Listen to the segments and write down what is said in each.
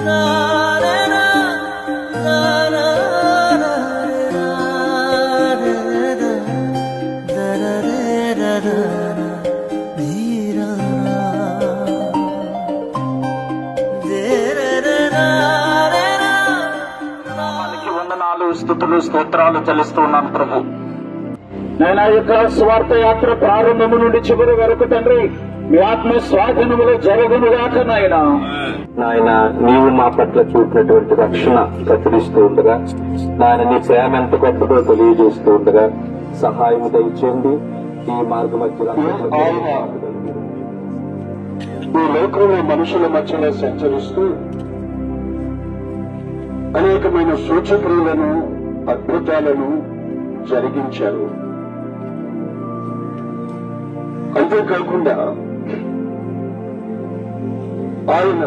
నామానికి వందనాలు స్థుతులు స్తోత్రాలు చెల్లిస్తూ ఉన్నాను ప్రభు నేను ఆ యొక్క స్వార్థ యాత్ర ప్రారంభము నుండి చివరి వరకు తండ్రి మీ ఆత్మ స్వాధీనములు జరగనుగాక నాయన నాయన నీవు మా పట్ల చూపినటువంటి రక్షణ ప్రచురిస్తూ ఉండగా నాయన నీ ప్రేమ ఎంత గొప్పదో తెలియజేస్తూ ఉండగా సహాయం దయచేయండి ఈ మార్గ మధ్యలో ఈ లోకంలో మనుషుల మధ్యలో సంచరిస్తూ అనేకమైన సూచక్రియలను అద్భుతాలను జరిగించారు అంతేకాకుండా ఆయన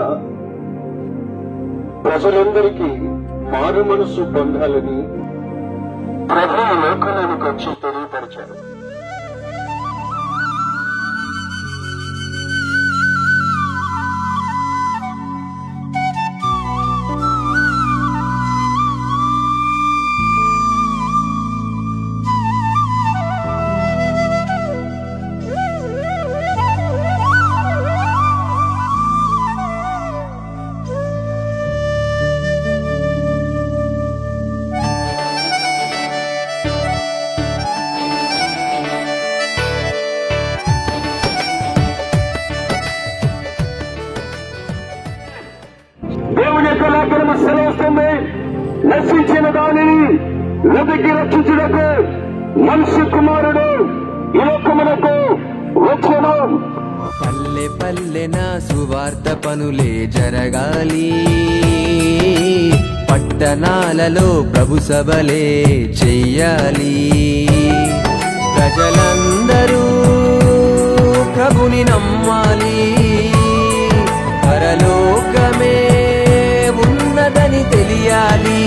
ప్రజలందరికీ మారు మనసు పొందాలని ప్రభు లోకంలోనికి వచ్చి తెలియపరిచారు దేవుని యొక్క లేఖనము సెలవుస్తుంది నశించిన దానిని వెతికి రక్షించుటకు మనిషి కుమారుడు ఈ లోకమునకు వచ్చను పల్లె పల్లెన సువార్త పనులే జరగాలి పట్టణాలలో ప్రభు సభలే చెయ్యాలి ప్రజలందరూ ప్రభుని నమ్మాలి పరలోకమే ఉన్నదని తెలియాలి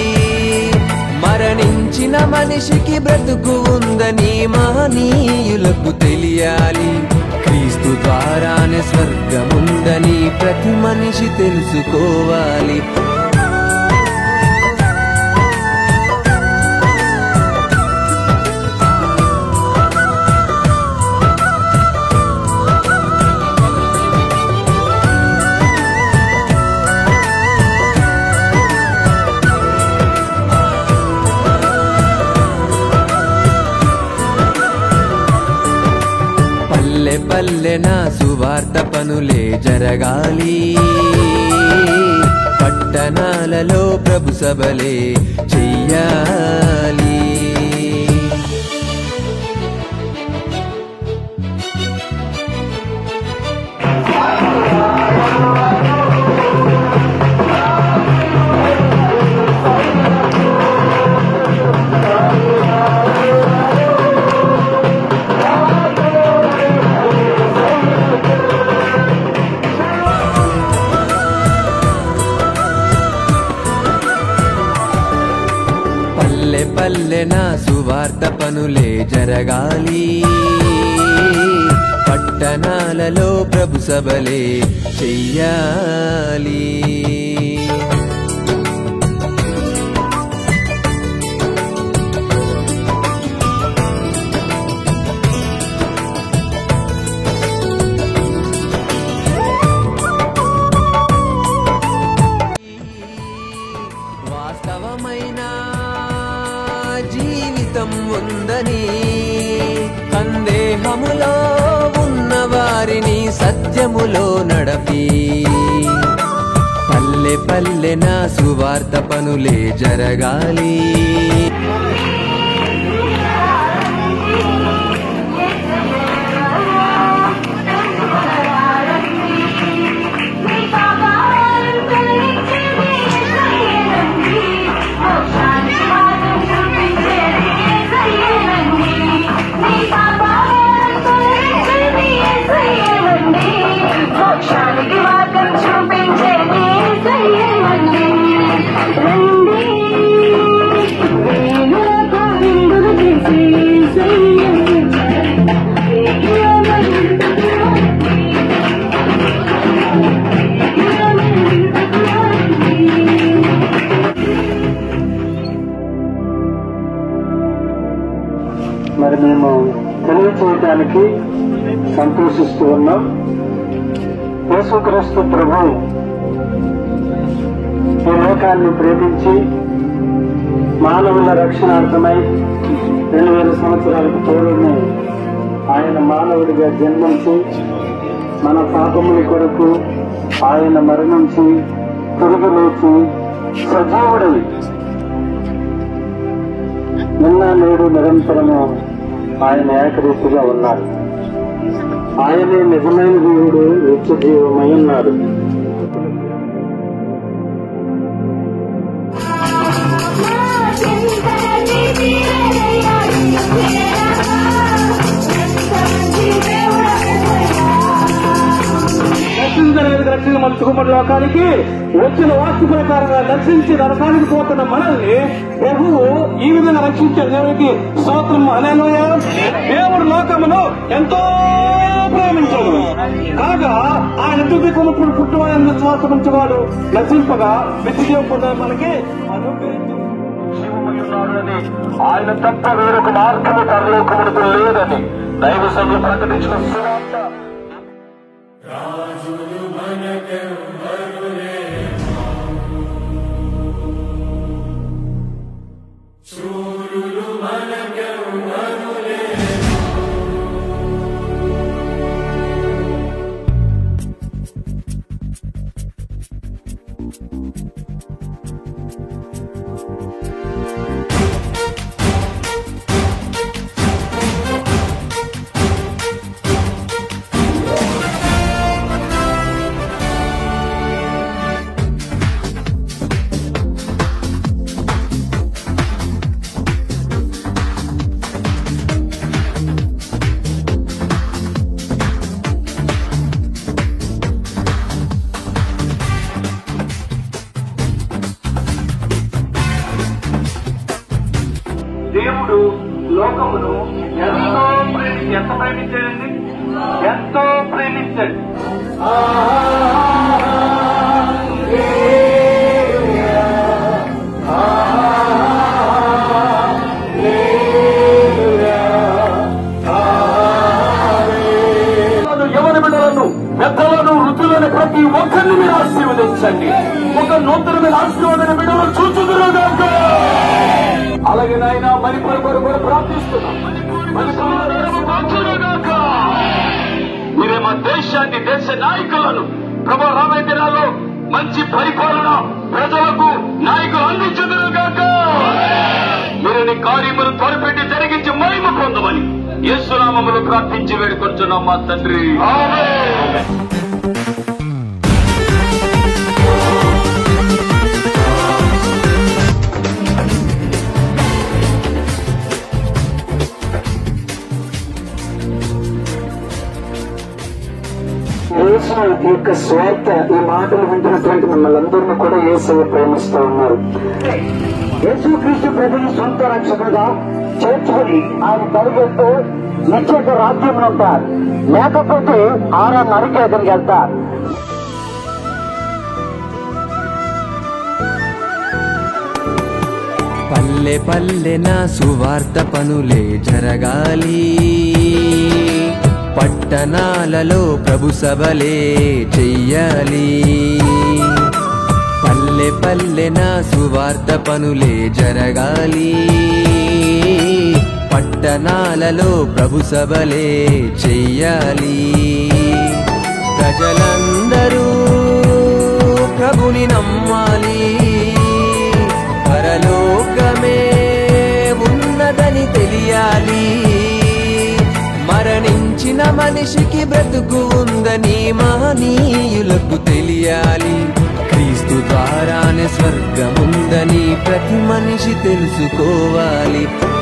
మరణించిన మనిషికి బ్రతుకు ఉందని మహనీయులకు తెలియాలి క్రీస్తు ద్వారానే స్వర్గముందని ప్రతి మనిషి తెలుసుకోవాలి పల్లె పల్లెన సువార్త పనులే జరగాలి పట్టణాలలో ప్రభు సభలే చెయ్యాలి పల్లె పల్లెన సువార్త పనులే జరగాలి పట్టణాలలో ప్రభు సభలే చెయ్యాలి వాస్తవమైన జీవితం ఉందని సందేహములో ఉన్న వారిని సత్యములో నడపి పల్లె పల్లెన సువార్త పనులే జరగాలి మోక్షానికి మార్గం చూపించేది రండి వేలులకు బట్టి సంతోషిస్తూ ఉన్నాం యేసుక్రీస్తు ప్రభు ఈ లోకాన్ని ప్రేమించి మానవుల రక్షణార్థమై రెండు వేల సంవత్సరాలకు పూర్వమే ఆయన మానవుడిగా జన్మించి మన పాపముల కొరకు ఆయన మరణించి తిరిగి లేచి సజీవుడై నిన్న నేడు నిరంతరము ఆయన ఏకరీతిగా ఉన్నాడు ఆయనే నిజమైన దేవుడు నిత్య జీవమై ఉన్నాడు రక్షించడానికి రక్షణ మన సుగుమటి లోకానికి వచ్చిన వాస్తు ప్రకారంగా దర్శించి నరకానికి పోతున్న మనల్ని ప్రభువు ఈ విధంగా రక్షించారు దేవునికి స్తోత్రం అనేలోయ దేవుడు లోకమును ఎంతో ప్రేమించాడు కాగా ఆ ఎందుకు కొనుప్పుడు పుట్టువాయని విశ్వాసం ఉంచేవాడు నశింపగా నిత్య పొందే మనకి అనుగ్రహించాడు ఆయన తప్ప వేరొక మార్గము పరలోకమునకు లేదని దైవ సంఘం ప్రకటించిన సువార్త దేవుడు లోకమును ఎంతో ప్రేమి ఎంత ప్రేమించాడండి ఎంతో ప్రేమించాడు ఎవరి బిడ్డలను పెద్దలను వృద్ధులను ప్రతి ఒక్కరిని మీరు ఆశీర్వదించండి ఒక నూతనమైన ఆశీర్వాదన బిడ్డలు చూచుదురుగాక అలాగే నాయన మణిపూర్ కొరకు కూడా ప్రార్థిస్తున్నాం మణిపూర్ మార్చునుగాక. మీరే మా దేశాన్ని దేశ నాయకులను ప్రభు రాబోయే దినాల్లో మంచి పరిపాలన ప్రజలకు నాయకులు అందించుదురుగాక మీరు నీ కార్యములు త్వరపెట్టి జరిగించి మహిమ పొందమని యేసునామములు ప్రార్థించి వేడుకొంచున్నాం మా తండ్రి యేసు యొక్క స్వార్థ ఈ మాటలు వింటున్నటువంటి మిమ్మల్ని అందరినీ కూడా యేసు ప్రేమిస్తూ ఉన్నారు యేసుక్రీస్తు ప్రభుని సొంత రక్షకుడుగా చేర్చుకుని ఆయన పరిగెత్తు నిత్యక రాజ్యం ఉంటారు లేకపోతే ఆరా నరికేదనికి వెళ్తారు పల్లె పల్లెన సువార్త పనులే జరగాలి పట్టణాలలో ప్రభు సభలే చెయ్యాలి పల్లె పల్లెన సువార్త పనులే జరగాలి పట్టణాలలో ప్రభు సభలే చెయ్యాలి ప్రజలందరూ ప్రభుని నమ్మాలి పరలోకమే ఉన్నదని తెలియాలి మరణించిన మనిషికి బ్రతుకు ఉందని మహనీయులకు తెలియాలి క్రీస్తు ద్వారానే స్వర్గముందని ప్రతి మనిషి తెలుసుకోవాలి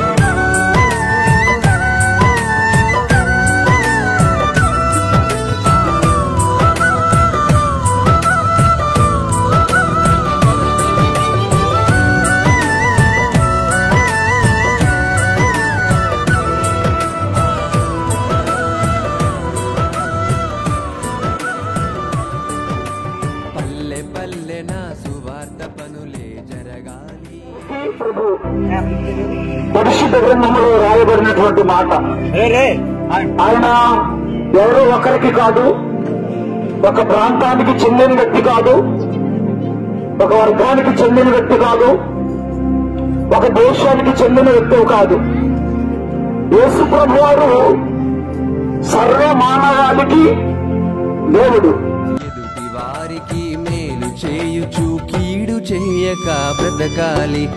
పల్లె పల్లెన సువార్త పనులే జరగాలి ప్రభు పరిశుద్ధ గ్రంథంలో రాయబడినటువంటి మాట ఆయన ఎవరో ఒకరికి కాదు ఒక ప్రాంతానికి చెందిన వ్యక్తి కాదు ఒక వర్గానికి చెందిన వ్యక్తి కాదు ఒక దేశానికి చెందిన వ్యక్తి కాదు యేసు ప్రభు వారు సర్వ మానవాళికి దేవుడు ఎదుటి వారికి మేలు చేయుచు కీడు చేయక బ్రతకాలి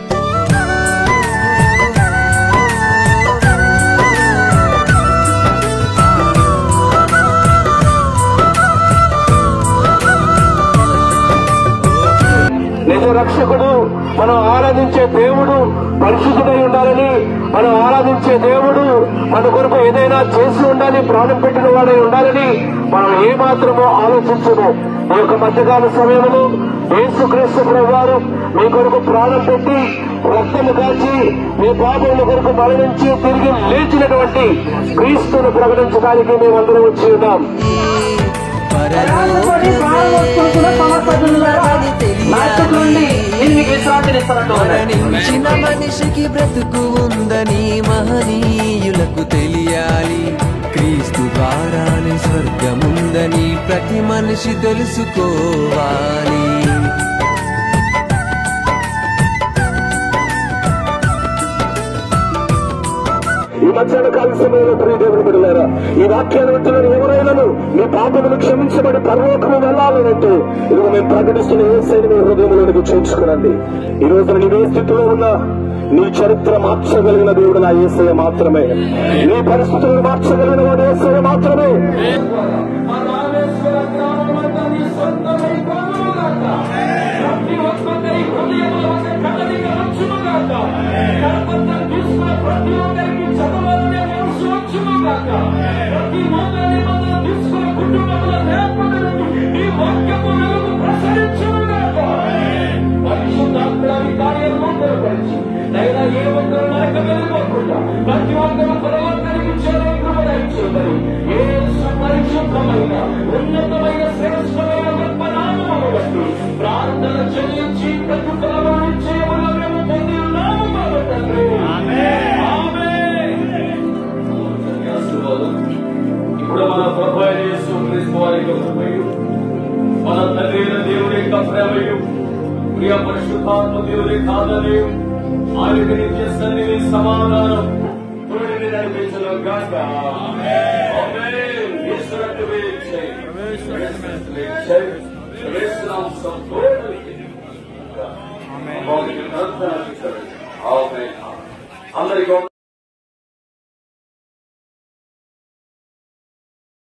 నిజ రక్షకుడు మనం ఆరాధించే దేవుడు పరిశుద్ధుడై ఉండాలని మనం ఆరాధించే దేవుడు మన కొరకు ఏదైనా చేసి ఉండాలి ప్రాణం పెట్టిన వాడై ఉండాలని మనం ఏ మాత్రమో ఆలోచించము ఈ యొక్క మధ్యకాల సమయంలో యేసుక్రీస్తు ప్రభు వారు మీ కొరకు ప్రాణం పెట్టి రక్తము కాచి మీ పాపముల కొరకు మరణించి తిరిగి లేచినటువంటి క్రీస్తును ప్రకటించడానికి మేమందరం వచ్చి ఉన్నాం ప్రయాణపడి ప్రాణవస్తువుల సమస్యలున్నారని నాయకుడి నేను మీకు విశ్రాంతిని ఇస్తానంటూ ఉన్నాడు. మరణించిన మనిషికి బ్రతుకు ఉందని మహనీయులకు తెలియాలి క్రీస్తు ద్వారానే స్వర్గముందని ప్రతి మనిషి తెలుసుకోవాలి ఈ మధ్యాహ్న కాల సమయంలో ప్రియ దేవుని బిడ్డలారా ఈ వాక్యాన్ని వింటున్న ఎవరైనాను మీ పాపములు క్షమించబడి పరలోకము వెళ్ళాలనంటే ఇదిగో మేము ప్రకటిస్తున్న ఏ శైలి మీ హృదయంలోనికి చేర్చుకునండి ఈ రోజున నీవే స్థితిలో ఉన్నా నీ చరిత్ర మార్చగలిగిన దేవుడు నా ఏసయ మాత్రమే నీ పరిస్థితులను మార్చగలిగిన వాడు ఏసయ మాత్రమే ఏ ఒక్కరు నరక వెళ్ళిపోకుండా ప్రతి ఒక్కరు పరమాత్మనికి చేరే కృపదయించేదని ఏ పరిశుద్ధమైన ఉన్నతమైన శ్రేష్టమైన గొప్ప నామమును బట్టి ప్రార్థన చెల్లించి ప్రతిఫలమిచ్చే వరమేమో పొంది ఉన్నాము మా తండ్రి ఆమేన్. ఇప్పుడు మన ప్రభు అయిన యేసు క్రీస్తు వారి యొక్క కృపయు మన తండ్రి అయిన దేవుని యొక్క ప్రేమయు ప్రియ పరిశుద్ధాత్మ దేవుని కాదనియు ఆయనకి నిత్య సన్నిధి సమాధానం తోడిని నడిపించను గాక ఆమేన్. ఈశ్వరుడు వీక్షై. వీక్షై. వేస్తున్నాం సంపూర్ణ ఆమేన్. అందరికీ వందనాలు.